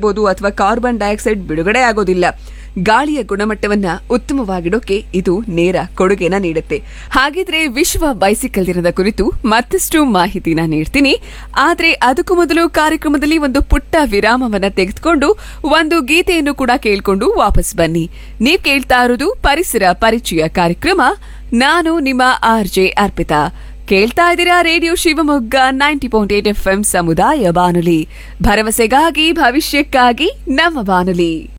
ಆಗಿರ್ಬೋದು ಅಥವಾ carbon dioxide ಬಿಡುಗಡೆ ಆಗೋದಿಲ್ಲ ಗಾಳಿಯ ಗುಣಮಟ್ಟವನ್ನ ಉತ್ತಮವಾಗಿಡೋಕೆ ಇದು ನೇರ ಕೊಡುಗೆನ ನೀಡುತ್ತೆ ಹಾಗಿದ್ರೆ ವಿಶ್ವ ಬೈಸಿಕಲ್ ದಿನದ ಕುರಿತು ಮತ್ತಷ್ಟು ಮಾಹಿತಿನ ನೀಡ್ತೀನಿ ಆದ್ರೆ ಅದಕ್ಕೂ ಮೊದಲು ಕಾರ್ಯಕ್ರಮದಲ್ಲಿ ಒಂದು ಪುಟ್ಟ ವಿರಾಮವನ್ನ ತೆಗೆದುಕೊಂಡು ಒಂದು ಗೀತೆಯನ್ನು ಕೂಡ ಕೇಳ್ಕೊಂಡು ವಾಪಸ್ ಬನ್ನಿ ನೀವ್ ಕೇಳ್ತಾ ಇರೋದು ಪರಿಸರ ಪರಿಚಯ ಕಾರ್ಯಕ್ರಮ ನಾನು ನಿಮ್ಮ ಆರ್ ಜೆ ಅರ್ಪಿತಾ ಕೇಳ್ತಾ ಇದ್ದೀರಾ radio Shivamogga ninety point eight F ಸಮುದಾಯ ಬಾನುಲಿ ಭರವಸೆಗಾಗಿ ಭವಿಷ್ಯಕ್ಕಾಗಿ ನಮ್ಮ ಬಾನುಲಿ